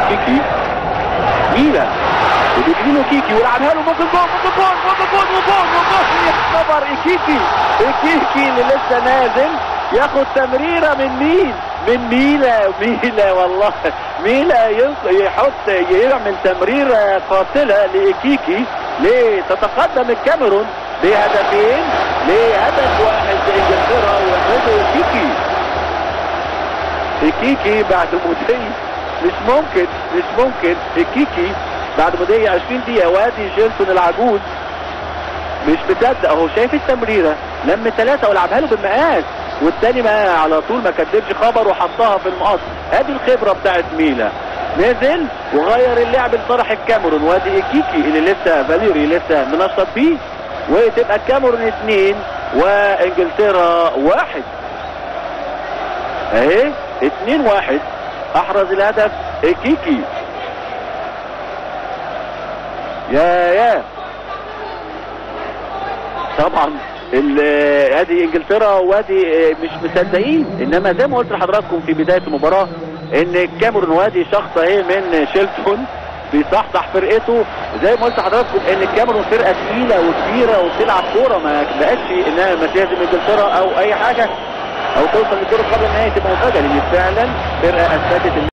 كيكي ميلا وبيجيله كيكي ويلعبها له ممكن جول ممكن جول ممكن جول وجول وجول يا خبر كيكي كيكي اللي لسه نازل ياخد تمريره من مين؟ من ميلا ميلا والله ميلا يحط يعمل تمريره قاتله لاكيكي لتتقدم الكاميرون بهدفين لهدف واحد انجلترا ويحرزه كيكي كيكي بعد مضي مش ممكن مش ممكن كيكي بعد مضي 20 دقيقه وادي جيلتون العجوز مش مصدق اهو شايف التمريره لم ثلاثه ولعبها له بالمقاس والتاني ما على طول ما كدبش خبر وحطها في المقص ادي الخبره بتاعت ميلا نزل وغير اللعب لصالح الكاميرون وادي كيكي اللي لسه فاليري لسه منشط بيه وتبقى الكاميرون اثنين وانجلترا واحد اهي اتنين واحد احرز الهدف كيكي يا يا طبعا ادي انجلترا وادي مش مصدقين انما زي ما قلت لحضراتكم في بدايه المباراه ان الكاميرون وادي شخص اهي من شيلتون بيصحصح فرقته زي ما قلت لحضراتكم ان الكاميرون فرقه تقيله وكبيره وبتلعب كوره ما بقتش انها ما تهزم انجلترا او اي حاجه او توصل للدور قبل النهائي تبقى مفاجاه لان فعلا فرقه اثبتت